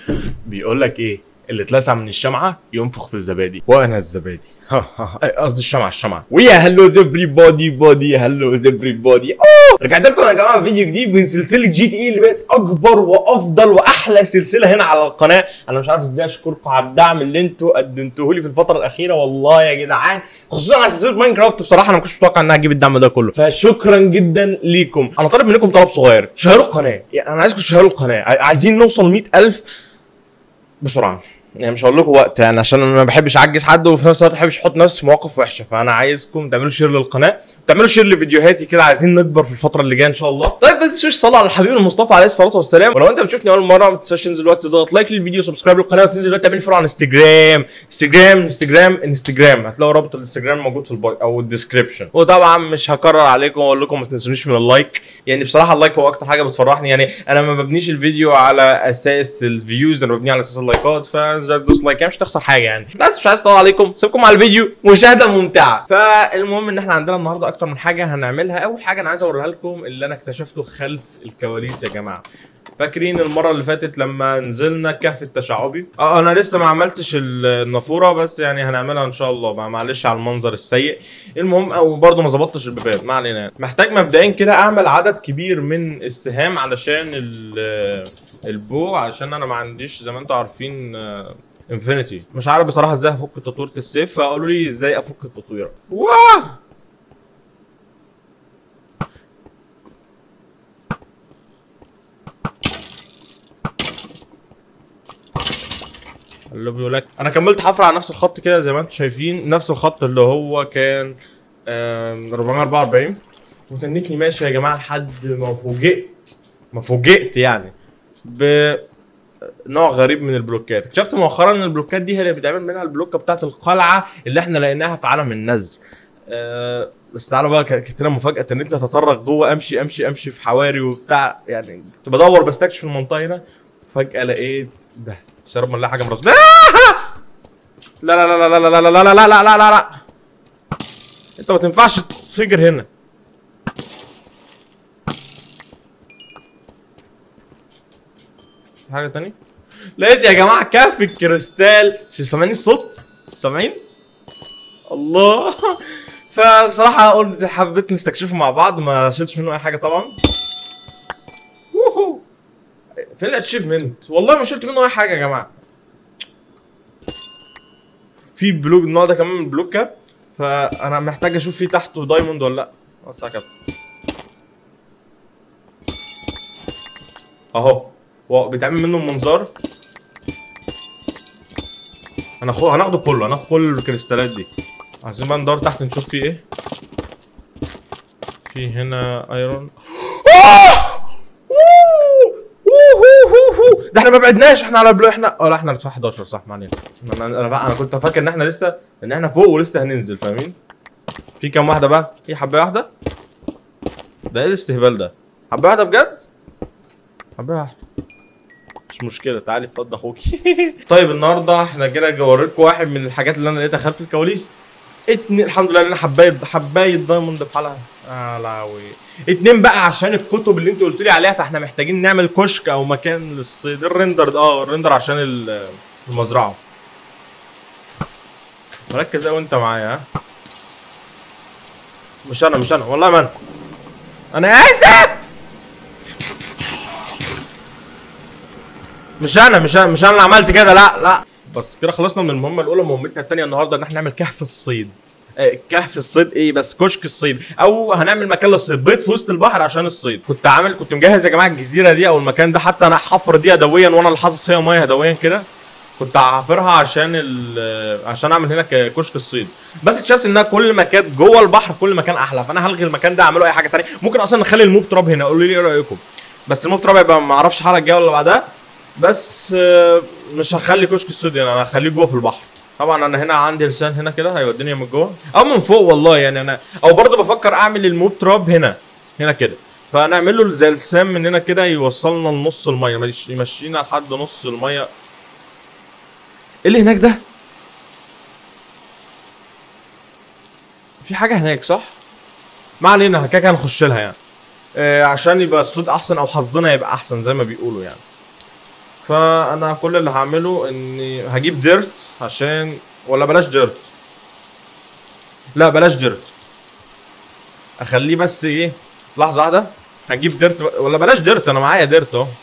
بيقول لك ايه اللي اتلسع من الشمعه ينفخ في الزبادي وانا الزبادي ها ها أي قصدي الشمعه الشمعه ويا هلو افري بودي بودي هلو افري بودي اوه رجعت لكم يا جماعه فيديو جديد من سلسله جي تي اي اللي بقت اكبر وافضل واحلى سلسله هنا على القناه انا مش عارف ازاي اشكركم على الدعم اللي انتوا قدمتوه لي في الفتره الاخيره والله يا جدعان خصوصا على سلسله ماينكرافت بصراحه انا ما كنتش متوقع انها تجيب الدعم ده كله فشكرا جدا ليكم انا طالب منكم طلب صغير شهروا القناه يعني انا عايزكم تشهروا القناه ع- عايزين نوصل 100000 بسرعه يعني مش هقول لكم وقت يعني عشان انا ما بحبش اعجز حد وفي نفس الوقت ما بحبش احط نفسي في مواقف وحشه فانا عايزكم تعملوا شير للقناه تعملوا شير لفيديوهاتي كده عايزين نكبر في الفتره اللي جايه ان شاء الله طيب بس تنسوش تصلوا على الحبيب المصطفى عليه الصلاه والسلام ولو انت بتشوفني اول مره ما تنساش تنزل دلوقتي تضغط لايك للفيديو سبسكرايب للقناه وتنزل دلوقتي تعمل فولو على انستجرام انستجرام انستجرام انستجرام هتلاقوا رابط الانستجرام موجود في الباي او الديسكربشن وطبعا مش هكرر عليكم واقول لكم ما تنسونيش من اللايك يعني بصراحه اللايك هو اكتر حاجه بتفرحني يعني انا ما ببنيش الفيديو على اساس الفيوز انا ببنيه على اساس اللايكات فانزل دوس لايك يعني مش تخسر حاجه يعني بس مش عايز اطول عليكم سيبكم على الفيديو مشاهده ممتعه فالمهم ان احنا عندنا النهارده اكتر من حاجه هنعملها اول حاجه انا عايز اوريها لكم اللي انا اكتشفته خلف الكواليس يا جماعه فاكرين المره اللي فاتت لما نزلنا الكهف التشعبي اه انا لسه ما عملتش ال- النافوره بس يعني هنعملها ان شاء الله بقى معلش على المنظر السيء المهم او برضه ما ظبطتش البيبان ما علينا يعني. محتاج مبدئيا كده اعمل عدد كبير من السهام علشان ال- البو علشان انا ما عنديش زي ما انتم عارفين انفينيتي مش عارف بصراحه ازاي هفك تطويره السيف فقالوا لي ازاي افك التطويره واه اللي بيقول لك انا كملت حفر على نفس الخط كده زي ما انتم شايفين نفس الخط اللي هو كان آم، 444 وتنتني ماشي يا جماعه لحد ما فوجئت ما فوجئت يعني بنوع غريب من البلوكات اكتشفت مؤخرا ان البلوكات دي هي اللي بيتعمل منها البلوكه بتاعت القلعه اللي احنا لقيناها في عالم النزر أه بس تعالوا بقى كانت كانت لنا مفاجاه تنتني اتطرق جوه امشي امشي امشي في حواري وبتاع يعني كنت بدور بستكشف المنطقه هنا فجاه لقيت ده بس يا رب ما نلاقي حاجه مرسومه لا لا لا لا لا لا لا لا لا لا لا لا لا انت ما تنفعش تفجر هنا في حاجه تانية لقيت يا جماعه كهف الكريستال شو سامعين الصوت سامعين الله فبصراحه قلت حبيت نستكشفه مع بعض ما شلتش منه اي حاجه طبعا ووهو. فين الاتشيفمنت والله ما شلت منه اي حاجه يا جماعه في بلوك النوع ده كمان من البلوكات فانا محتاج اشوف فيه تحته دايموند ولا لا بس كده اهو واو بيتعمل منه منظار هناخد هناخده كله هناخد كل الكريستالات دي عايزين بقى ندور تحت نشوف فيه ايه في هنا ايرون ده احنا ما بعدناش احنا على البلو احنا اه لا احنا ارتفاع 11 صح ما علينا انا انا انا كنت فاكر ان احنا لسه ان احنا فوق ولسه هننزل فاهمين في كام واحده بقى في حبايه واحده ده ايه الاستهبال ده حبايه واحده بجد حبايه واحده مش مشكله تعالي اتفضل اخوكي طيب النهارده احنا كده جوريتكم واحد من الحاجات اللي انا لقيتها خلف الكواليس اتنين الحمد لله لنا حبايه حبايه دايموند في حالها اه لهوي اتنين بقى عشان الكتب اللي انت قلت لي عليها فاحنا محتاجين نعمل كشك او مكان للصيد الريندر اه الريندر عشان ال- المزرعه مركز قوي انت معايا ها مش انا مش انا والله ما انا انا اسف مش انا مش انا مش انا اللي عملت كده لا لا بس كده خلصنا من المهمه الاولى مهمتنا الثانيه النهارده ان احنا نعمل كهف الصيد آه، كهف الصيد ايه بس كشك الصيد او هنعمل مكان للصيد بيت في وسط البحر عشان الصيد كنت عامل كنت مجهز يا جماعه الجزيره دي او المكان ده حتى انا حفر دي يدويا وانا اللي حاطط فيها ميه يدويا كده كنت هحفرها عشان ال عشان اعمل هنا ك- كشك الصيد بس اكتشفت انها كل ما كانت جوه البحر كل مكان احلى فانا هلغي المكان ده اعمله اي حاجه ثانيه ممكن اصلا نخلي الموب تراب هنا قولوا لي ايه رايكم بس الموب تراب يبقى ما اعرفش الحلقه الجايه ولا بعدها بس آه، مش هخلي كشك الصيد هنا انا هخليه جوه في البحر طبعا انا هنا عندي لسان هنا كده هيوديني من جوه او من فوق والله يعني انا او برضه بفكر اعمل الموب تراب هنا هنا كده فنعمل له زي لسان من هنا كده يوصلنا لنص الميه مش- يمشينا لحد نص الميه ايه اللي هناك ده في حاجه هناك صح ما علينا كده كده هنخش لها يعني آه عشان يبقى الصوت احسن او حظنا يبقى احسن زي ما بيقولوا يعني فانا كل اللي هعمله اني هجيب ديرت عشان ولا بلاش ديرت لا بلاش ديرت اخليه بس ايه لحظه واحده هجيب ديرت ولا بلاش ديرت انا معايا ديرت اهو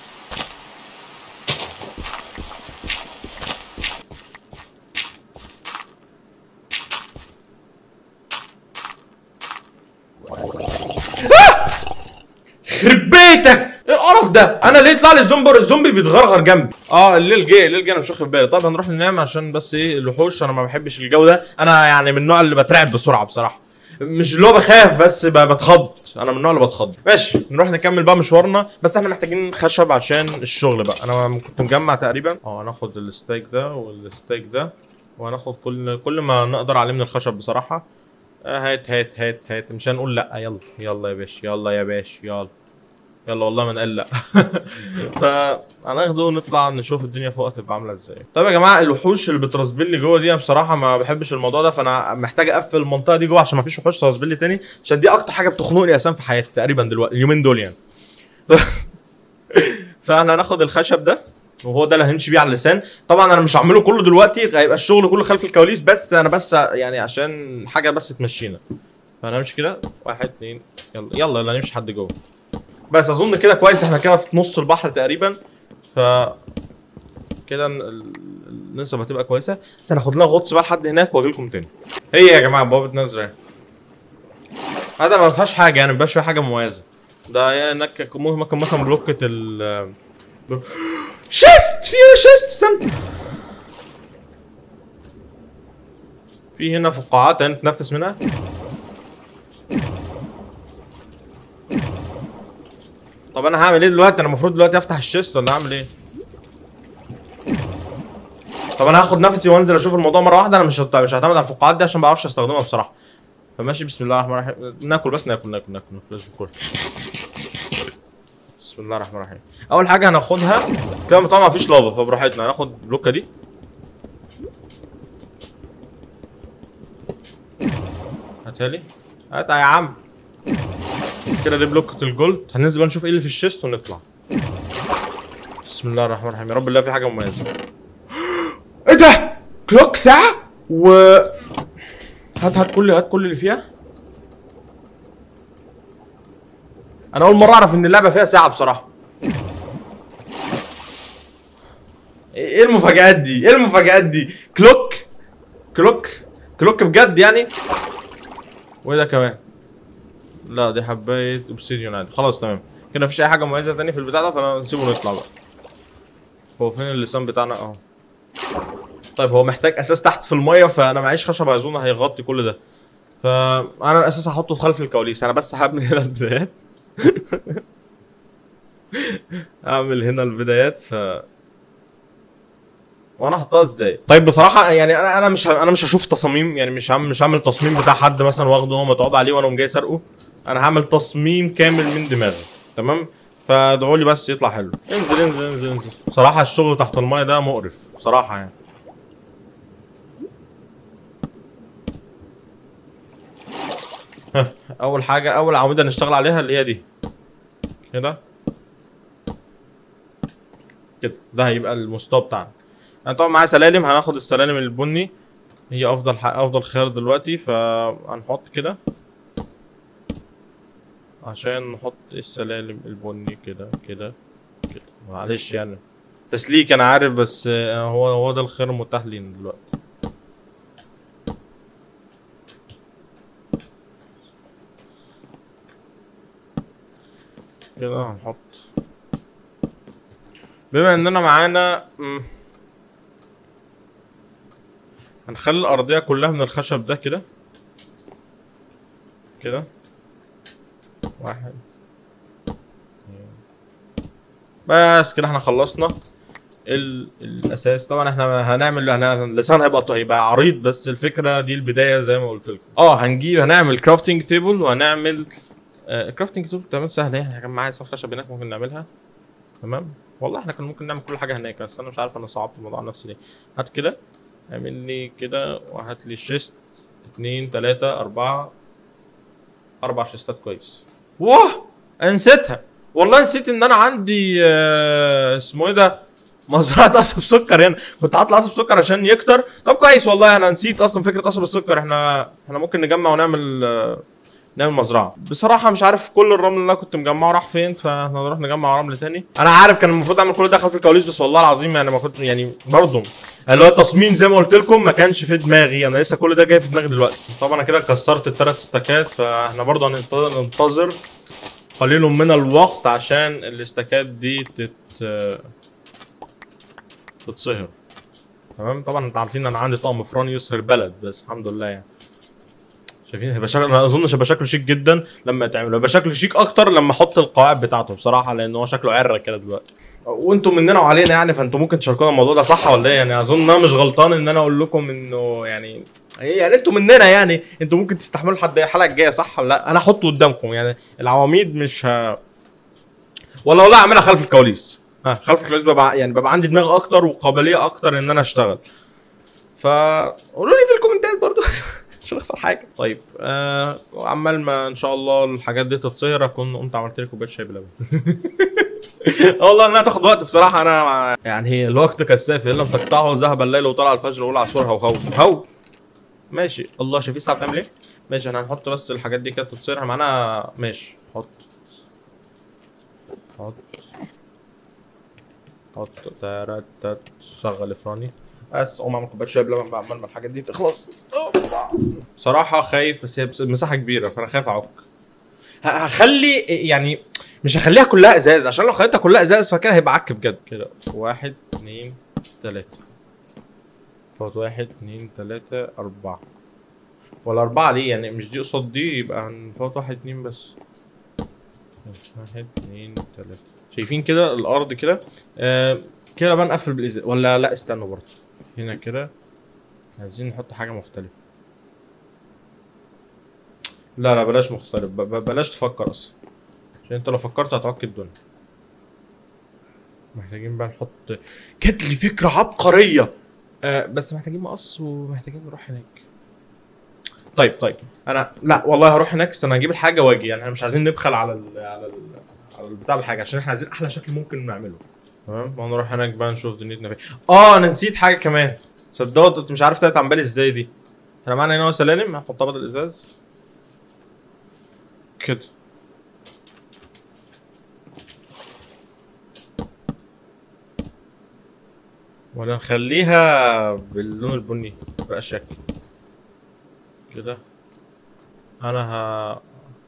يخرب بيتك ايه القرف ده انا ليه يطلع لي الزومبي الزومبي بيتغرغر جنبي اه الليل جه الليل جه انا مش واخد بالي طب هنروح ننام عشان بس ايه الوحوش انا ما بحبش الجو ده انا يعني من النوع اللي بترعب بسرعه بصراحه مش اللي هو بخاف بس ب- بتخض انا من النوع اللي بتخض ماشي نروح نكمل بقى مشوارنا بس احنا محتاجين خشب عشان الشغل بقى انا كنت مجمع تقريبا اه هناخد الستيك ده والستيك ده وهناخد كل كل ما نقدر عليه من الخشب بصراحه آه، هات هات هات هات مش هنقول لا يلا يلا يا باشا يلا يا باشا يلا يلا والله ما نقول لا فهناخده ونطلع نشوف الدنيا فوق هتبقى عامله ازاي طيب يا جماعه الوحوش اللي بترسبل لي جوه دي أنا بصراحه ما بحبش الموضوع ده فانا محتاج اقفل المنطقه دي جوه عشان ما فيش وحوش ترسبل لي تاني عشان دي اكتر حاجه بتخنقني اساسا في حياتي تقريبا دلوقتي اليومين دول يعني فاحنا هناخد الخشب ده وهو ده اللي هنمشي بيه على اللسان طبعا انا مش هعمله كله دلوقتي هيبقى الشغل كله خلف الكواليس بس انا بس يعني عشان حاجه بس تمشينا فهنمشي كده واحد اتنين يلا يلا يلا نمشي لحد جوه بس اظن كده كويس احنا كده في نص البحر تقريبا ف كده ال- ال- النسب هتبقى كويسه بس هناخد لنا غطس بقى لحد هناك واجي لكم تاني هي يا جماعه بوابه نزرة اهي. هذا ما فيهاش حاجه يعني ما بيبقاش فيها حاجه مميزه ده يا انك ممكن مثلا بلوكة ال بلوك- شيست فيها شيست استنى في هنا فقاعات انت تنفس منها طب انا هعمل ايه دلوقتي انا المفروض دلوقتي افتح الشيست ولا اعمل ايه طب انا هاخد نفسي وانزل اشوف الموضوع مره واحده انا مش هت- مش هعتمد على الفقاعات دي عشان ما بعرفش استخدمها بصراحه فماشي بسم الله الرحمن الرحيم ناكل بس ناكل ناكل ناكل ناكل لازم ناكل بسم الله الرحمن الرحيم اول حاجه هناخدها كده طبعا مفيش لافا فبراحتنا هناخد البلوكه دي هاتها لي هاتها يا عم كده دي بلوكة الجولد هننزل بقى نشوف ايه اللي في الشيست ونطلع بسم الله الرحمن الرحيم يا رب الله في حاجه مميزه ايه ده كلوك ساعه و هات هات كل هات كل اللي فيها انا اول مره اعرف ان اللعبه فيها ساعه بصراحه ايه المفاجآت دي؟ ايه المفاجآت دي؟ كلوك كلوك كلوك بجد يعني؟ وايه ده كمان؟ لا دي حبايه اوبسيديون عادي خلاص تمام كده مفيش اي حاجه مميزه تاني في البتاع ده فانا نسيبه نطلع بقى هو فين اللسان بتاعنا اهو طيب هو محتاج اساس تحت في الميه فانا معيش خشب اظن هيغطي كل ده فانا الاساس هحطه في خلف الكواليس انا بس هعمل هنا البدايات اعمل هنا البدايات ف وانا احطها ازاي طيب بصراحه يعني انا انا مش ه- انا مش هشوف تصاميم يعني مش هعمل مش هعمل تصميم بتاع حد مثلا واخده هو متعوب عليه وانا قوم جاي سارقه انا هعمل تصميم كامل من دماغي تمام فادعوا لي بس يطلع حلو انزل انزل انزل انزل بصراحه الشغل تحت المايه ده مقرف بصراحه يعني ها، اول حاجه اول عمودة نشتغل عليها اللي هي دي كده كده ده هيبقى المستوى بتاعنا انا طبعا معايا سلالم هناخد السلالم البني هي افضل ح... افضل خيار دلوقتي فهنحط كده عشان نحط السلالم البني كده كده كده معلش يعني تسليك انا عارف بس آه، هو هو ده الخيار المتاح لينا دلوقتي كده هنحط بما اننا معانا مم، هنخلي الارضيه كلها من الخشب ده كده كده واحد اتنين. بس كده احنا خلصنا ال... الاساس طبعا احنا هنعمل هن... اللسان هيبقى ط- هيبقى عريض بس الفكره دي البدايه زي ما قلت لكم اه هنجيب هنعمل كرافتنج تيبل وهنعمل آه كرافتنج تيبل تمام سهل يعني كان معايا صخره خشب هناك ممكن نعملها تمام والله احنا كنا ممكن نعمل كل حاجه هناك بس انا مش عارف انا صعبت الموضوع على نفسي ليه هات كده اعمل لي كده وهات لي شيست اتنين تلاتة أربعة أربع شيستات كويس واه أنا نسيتها والله نسيت إن أنا عندي آه، اسمه إيه ده مزرعه قصب سكر هنا كنت حاطط قصب سكر عشان يكتر طب كويس والله انا نسيت اصلا فكره قصب السكر احنا احنا ممكن نجمع ونعمل آه، نعمل مزرعه بصراحه مش عارف كل الرمل اللي انا كنت مجمعه راح فين فاحنا نروح نجمع رمل تاني انا عارف كان المفروض اعمل كل ده خلف الكواليس بس والله العظيم يعني ما كنت يعني برضه اللي هو التصميم زي ما قلت لكم ما كانش في دماغي انا لسه كل ده جاي في دماغي دلوقتي طبعا انا كده كسرت الثلاث استكات فاحنا برضه هننتظر ننتظر قليل من الوقت عشان الاستكات دي تت تتصهر تمام طبعا انتوا عارفين انا عندي طقم فران يسهر البلد بس الحمد لله يعني شايفين هيبقى شكله انا اظن هيبقى شكله شيك جدا لما يتعمل هيبقى شكله شيك اكتر لما احط القواعد بتاعته بصراحه لان هو شكله عرق كده دلوقتي وانتم مننا وعلينا يعني فانتم ممكن تشاركونا الموضوع ده صح ولا ايه يعني اظن انا مش غلطان ان انا اقول لكم انه يعني يعني انتوا مننا يعني انتوا ممكن تستحملوا لحد الحلقه الجايه صح ولا لا انا احطه قدامكم يعني العواميد مش ه... ولا والله اعملها خلف الكواليس ها خلف الكواليس ببقى يعني ببقى عندي دماغ اكتر وقابليه اكتر ان انا اشتغل فقولوا لي في الكومنتات برضو مش هنخسر حاجه طيب آه عمال ما ان شاء الله الحاجات دي تتصير اكون قمت عملت لي كوبايه شاي بلبن والله انها تاخد وقت بصراحه انا يعني هي الوقت كالسيف ان لم تقطعه ذهب الليل وطلع الفجر وقول عصفور هو هو هو ماشي الله شايفين الساعه بتعمل ايه ماشي احنا هنحط بس الحاجات دي كده تتصير احنا معانا ماشي حط حط حط تارات تات شغل افراني بس اقوم اعمل كوبايه شاي بلبن بقى عمال ما الحاجات دي تخلص بصراحه خايف بس هي بس- مساحه كبيره فانا خايف اعك ه- هخلي يعني مش هخليها كلها ازاز عشان لو خليتها كلها ازاز فكده هيبقى عك بجد كده واحد اتنين تلاته فوت واحد اتنين تلاته اربعه ولا اربعه ليه يعني مش دي قصاد دي يبقى هنفوت واحد اتنين بس واحد اتنين تلاته شايفين كده الارض كده آه كده بقى نقفل بالازاز ولا لا استنوا برضه هنا كده عايزين نحط حاجه مختلفه لا لا بلاش مختلف ب- ب- بلاش تفكر اصلا عشان انت لو فكرت هتعك الدنيا محتاجين بقى نحط جات لي فكره عبقريه آه بس محتاجين مقص ومحتاجين نروح هناك طيب طيب انا لا والله هروح هناك استنى اجيب الحاجه واجي يعني احنا مش عايزين نبخل على ال على ال على البتاع بالحاجه عشان احنا عايزين احلى شكل ممكن نعمله تمام ونروح هناك بقى نشوف دنيتنا فين اه انا نسيت حاجه كمان صدقت انت مش عارف طلعت عن بالي ازاي دي احنا معانا هنا سلالم هنحطها بدل الازاز كده ولا نخليها باللون البني بقى شكل كده انا ه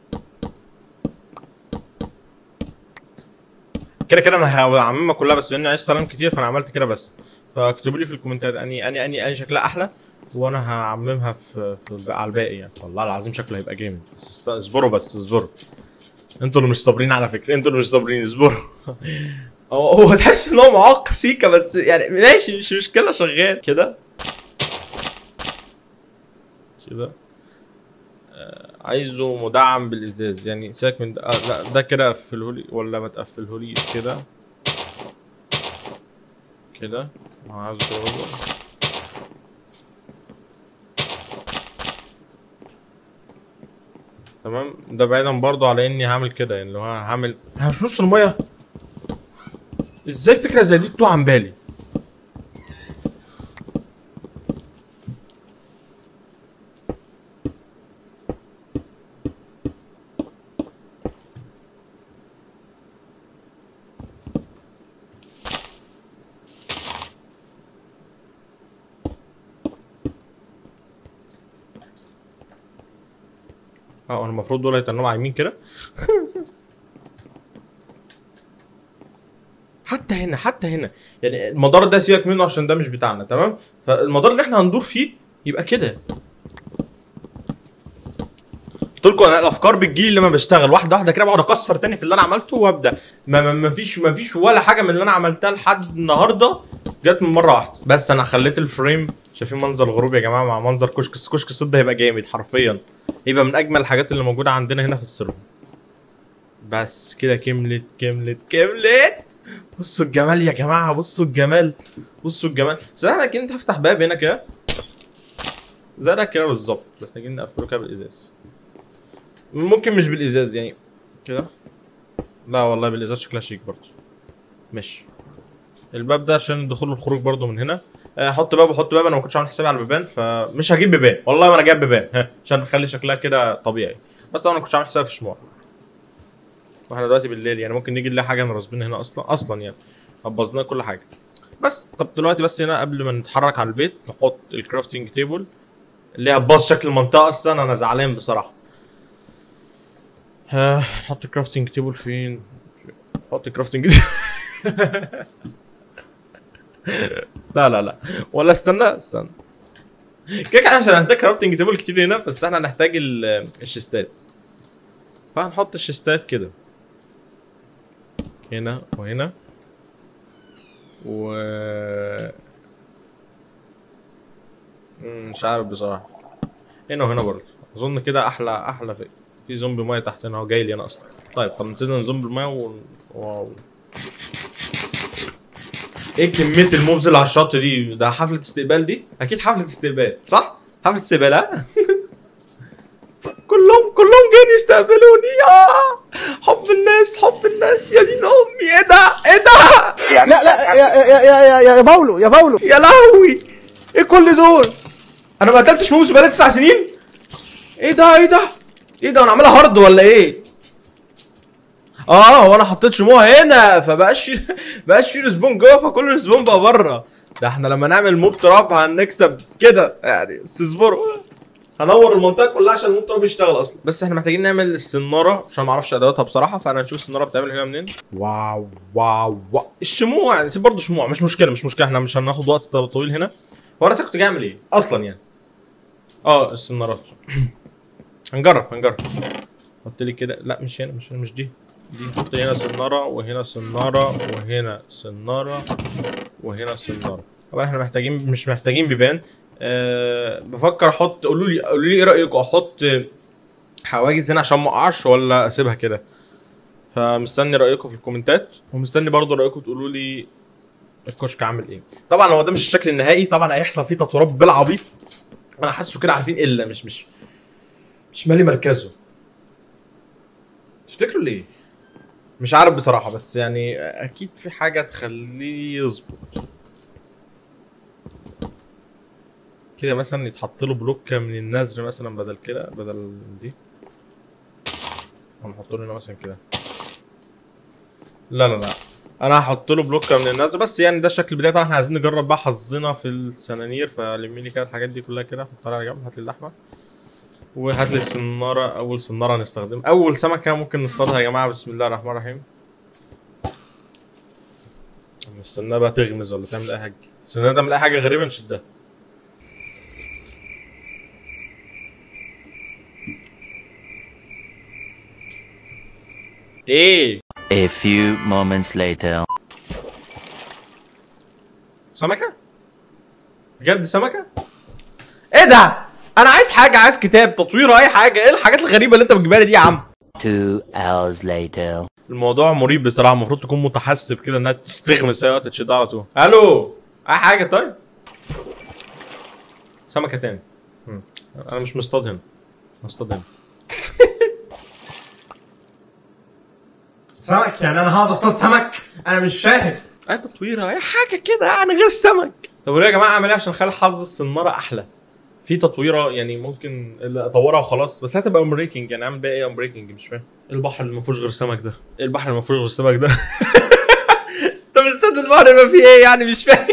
كده كده انا هعممها كلها بس لاني عايز سلام كتير فانا عملت كده بس فاكتبوا لي في الكومنتات اني اني اني اني شكلها احلى وانا هعممها في, في على الباقي يعني والله العظيم شكله هيبقى جامد بس است- اصبروا بس اصبروا انتوا اللي مش صابرين على فكره انتوا اللي مش صابرين اصبروا هو هو تحس ان هو معاق سيكا بس يعني ماشي مش مشكله شغال كده كده آه، عايزه مدعم بالازاز يعني سيبك من ده آه لا ده كده قفلهولي ولا ما تقفلهوليش كده كده عايزه كده برضه. تمام ده بعيدا برضو على اني هعمل كده يعني لو هعمل انا مش نص الميه ازاي فكره زي دي تطلع عن بالي اه انا المفروض دول يتنوا عايمين كده حتى هنا حتى هنا يعني المدار ده سيبك منه عشان ده مش بتاعنا تمام فالمدار اللي احنا هندور فيه يبقى كده قلت لكم انا الافكار بتجيلي لما بشتغل واحده واحده كده بقعد اكسر تاني في اللي انا عملته وابدا ما, ما, ما فيش ما فيش ولا حاجه من اللي انا عملتها لحد النهارده جت من مره واحده بس انا خليت الفريم شايفين منظر الغروب يا جماعه مع منظر كشك كشك الصيد ده هيبقى جامد حرفيا يبقى من اجمل الحاجات اللي موجوده عندنا هنا في السيرفر بس كده كملت كملت كملت بصوا الجمال يا جماعه بصوا الجمال بصوا الجمال بس احنا محتاجين نفتح باب هنا كده زي ده كده بالظبط محتاجين نقفله كده بالازاز ممكن مش بالازاز يعني كده لا والله بالازاز شكلها شيك برضه ماشي الباب ده عشان الدخول والخروج برضو من هنا آه، احط باب واحط باب انا ما كنتش عامل حسابي على البيبان فمش هجيب بيبان والله ما انا جايب بيبان ها، عشان نخلي شكلها كده طبيعي بس طبعا ما كنتش عامل حسابي في شموع واحنا دلوقتي بالليل يعني ممكن نيجي نلاقي حاجه مرصبين هنا اصلا اصلا يعني بوظنا كل حاجه بس طب دلوقتي بس هنا قبل ما نتحرك على البيت نحط الكرافتنج تيبل اللي هي باظ شكل المنطقه اصلا انا زعلان بصراحه ها نحط الكرافتنج تيبل فين نحط الكرافتنج لا لا لا ولا استنى استنى كده كده عشان هنحتاج كرافتنج تيبل كتير هنا بس احنا هنحتاج ال- الشيستات فهنحط الشيستات كده هنا وهنا و مم، مش عارف بصراحة هنا وهنا برضه اظن كده احلى احلى في في زومبي ميه تحتنا هو جاي لي انا اصلا طيب طب نسيبنا زومبي الميه و... واو ايه كمية الموبز اللي على الشط دي؟ ده حفلة استقبال دي؟ أكيد حفلة استقبال، صح؟ حفلة استقبال ها؟ كلهم كلهم جايين يستقبلوني يا حب الناس حب الناس يا دين أمي إيه ده؟ إيه ده؟ لا لا يا يا يا يا, يا باولو يا باولو يا لهوي ايه كل دول انا ما قتلتش موز بقالي تسع سنين ايه ده ايه ده ايه ده انا عاملها هارد ولا ايه اه وانا حطيت شموع هنا فبقاش في بقاش في ريسبون جوه فكل ريسبون بقى بره ده احنا لما نعمل موب تراب هنكسب كده يعني اصبروا هنور المنطقه كلها عشان الموب تراب يشتغل اصلا بس احنا محتاجين نعمل السناره عشان ما اعرفش ادواتها بصراحه فانا هنشوف السناره بتعمل هنا منين واو واو واو الشموع يعني سيب برضه شموع مش مشكله مش مشكله احنا مش هناخد وقت طويل هنا هو انا كنت جاي اعمل ايه اصلا يعني اه السنارات هنجرب هنجرب حط لي كده لا مش هنا مش هنا مش دي دي حط لي هنا سناره وهنا سناره وهنا سناره وهنا سناره طبعا احنا محتاجين مش محتاجين بيبان أه بفكر احط قولوا لي قولوا لي ايه رايكم احط حواجز هنا عشان ما اقعش ولا اسيبها كده فمستني رايكم في الكومنتات ومستني برضو رايكم تقولوا لي الكشك عامل ايه طبعا هو ده مش الشكل النهائي طبعا هيحصل فيه تطويرات بالعبيط انا حاسه كده عارفين الا مش مش مش مالي مركزه تفتكروا ليه مش عارف بصراحه بس يعني اكيد في حاجه تخليه يظبط كده مثلا يتحط له بلوكه من النزر مثلا بدل كده بدل دي هنحط له هنا مثلا كده لا لا لا انا هحط له بلوكه من النزر بس يعني ده الشكل البدايه طبعا احنا عايزين نجرب بقى حظنا في السنانير فلمي لي كده الحاجات دي كلها كده حطها لي على جنب هات لي اللحمه وهات لي السناره اول سناره نستخدمها اول سمكه ممكن نصطادها يا جماعه بسم الله الرحمن الرحيم نستناها بقى تغمز ولا تعمل اي حاجه نستناها تعمل اي حاجه غريبه نشدها ايه A few moments later. سمكة؟ بجد سمكة؟ ايه ده؟ انا عايز حاجة عايز كتاب تطوير اي حاجة ايه الحاجات الغريبة اللي انت بتجيبها لي دي يا عم؟ Two hours later. الموضوع مريب بصراحة المفروض تكون متحسب كده انها تغمس اي وقت تشد على طول الو اي حاجة طيب؟ سمكة تاني مم. انا مش مصطاد هنا مصطاد هنا سمك يعني انا هقعد اصطاد سمك انا مش فاهم اي تطويره اي حاجه كده يعني غير السمك طب وليه يا جماعه اعمل ايه عشان اخلي حظ السناره احلى في تطويره يعني ممكن اللي اطورها وخلاص بس هتبقى امبريكنج يعني اعمل بيها ايه امبريكنج مش فاهم إيه البحر اللي ما فيهوش غير سمك ده إيه البحر اللي ما فيهوش غير السمك ده انت مستني البحر يبقى فيه ايه يعني مش فاهم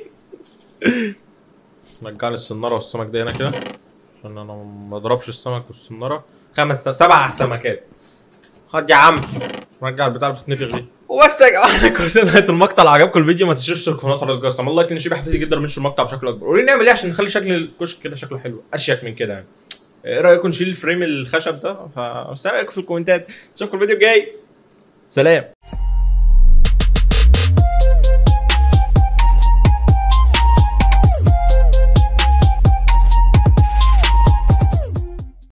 رجع لي السناره والسمك ده هنا كده عشان انا ما اضربش السمك والسناره خمس سبع سمكات خد يا عم رجع البتاع اللي بتتنفخ دي وبس يا جماعه كويس نهايه المقطع لو عجبكم الفيديو ما تنسوش تشتركوا في قناه راس جاست عمل لايك لان شبه حفيزي جدا بنشر المقطع بشكل اكبر قولوا لي نعمل ايه عشان نخلي شكل الكشك كده شكله حلو اشيك من كده يعني ايه رايكم نشيل الفريم الخشب ده فمستني رايكم في الكومنتات اشوفكم الفيديو الجاي سلام